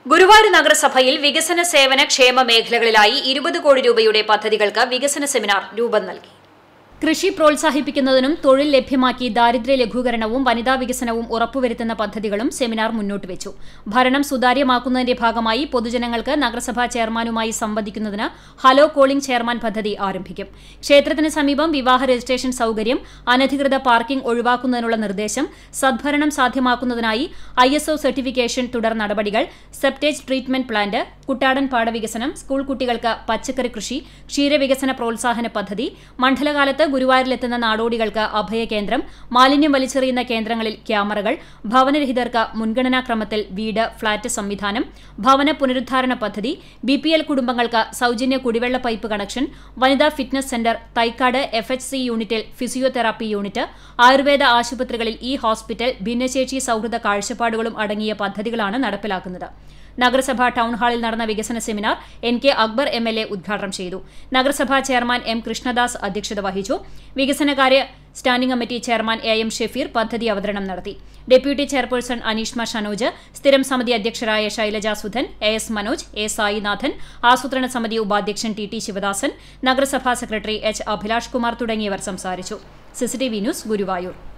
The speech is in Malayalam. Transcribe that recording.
ഗുരുവായൂർ നഗരസഭയിൽ വികസന സേവന ക്ഷേമ മേഖലകളിലായി ഇരുപത് കോടി രൂപയുടെ പദ്ധതികൾക്ക് വികസന സെമിനാർ രൂപം നൽകി കൃഷി പ്രോത്സാഹിപ്പിക്കുന്നതിനും തൊഴിൽ ലഭ്യമാക്കി ദാരിദ്ര്യ ലഘൂകരണവും വനിതാ വികസനവും ഉറപ്പുവരുത്തുന്ന പദ്ധതികളും സെമിനാർ മുന്നോട്ട് വെച്ചു ഭരണം സുതാര്യമാക്കുന്നതിന്റെ ഭാഗമായി പൊതുജനങ്ങൾക്ക് നഗരസഭാ ചെയർമാനുമായി സംവദിക്കുന്നതിന് ഹലോ കോളിംഗ് ചെയർമാൻ പദ്ധതി ആരംഭിക്കും ക്ഷേത്രത്തിന് സമീപം വിവാഹ രജിസ്ട്രേഷൻ സൌകര്യം അനധികൃത പാർക്കിംഗ് ഒഴിവാക്കുന്നതിനുള്ള നിർദ്ദേശം സദ്ഭരണം സാധ്യമാക്കുന്നതിനായി ഐ എസ് ഒ സർട്ടിഫിക്കേഷൻ തുടർ നടപടികൾ സെപ്റ്റേജ് ട്രീറ്റ്മെന്റ് പ്ലാന്റ് കുട്ടാടൻ പാടവികസനം സ്കൂൾ കുട്ടികൾക്ക് പച്ചക്കറി കൃഷി ക്ഷീരവികസന പ്രോത്സാഹന പദ്ധതി മണ്ഡലകാലത്ത് ഗുരുവായൂരിലെത്തുന്ന നാടോടികൾക്ക് അഭയകേന്ദ്രം മാലിന്യം വലിച്ചെറിയുന്ന കേന്ദ്രങ്ങളിൽ ക്യാമറകൾ ഭവനരഹിതർക്ക് മുൻഗണനാക്രമത്തിൽ വീട് ഫ്ളാറ്റ് സംവിധാനം ഭവന പുനരുദ്ധാരണ പദ്ധതി ബി പി എൽ കുടുംബങ്ങൾക്ക് സൌജന്യ കുടിവെള്ള പൈപ്പ് കണക്ഷൻ വനിതാ fitness centre Thycaud F H C യൂണിറ്റിൽ ഫിസിയോതെറാപ്പി യൂണിറ്റ് ആയുർവേദ ആശുപത്രികളിൽ ഈ ഹോസ്പിറ്റൽ ഭിന്നശേഷി സൌഹൃദ കാഴ്ചപ്പാടുകളും അടങ്ങിയ പദ്ധതികളാണ് നടപ്പിലാക്കുന്നത് നഗരസഭാ ടൗൺ ഹാളിൽ നടന്ന വികസന seminar N K Akbar M L A ഉദ്ഘാടനം ചെയ്തു നഗരസഭാ ചെയർമാൻ എം കൃഷ്ണദാസ് അധ്യക്ഷത വഹിച്ചു വികസനകാര്യ standing committee chairman A M Shefeer പദ്ധതി അവതരണം നടത്തി ഡെപ്യൂട്ടി ചെയർപേഴ്സൺ അനീഷ്മ ഷനോജ് സ്ഥിരം സമിതി അധ്യക്ഷരായ Shailaja Sudhan A S Manoj A Sainathan ആസൂത്രണ സമിതി ഉപാധ്യക്ഷൻ ടി ടി ശിവദാസൻ നഗരസഭാ സെക്രട്ടറി എച്ച് അഭിലാഷ് കുമാർ തുടങ്ങിയവർ സംസാരിച്ചു സിസിടിവി ന്യൂസ് ഗുരുവായൂർ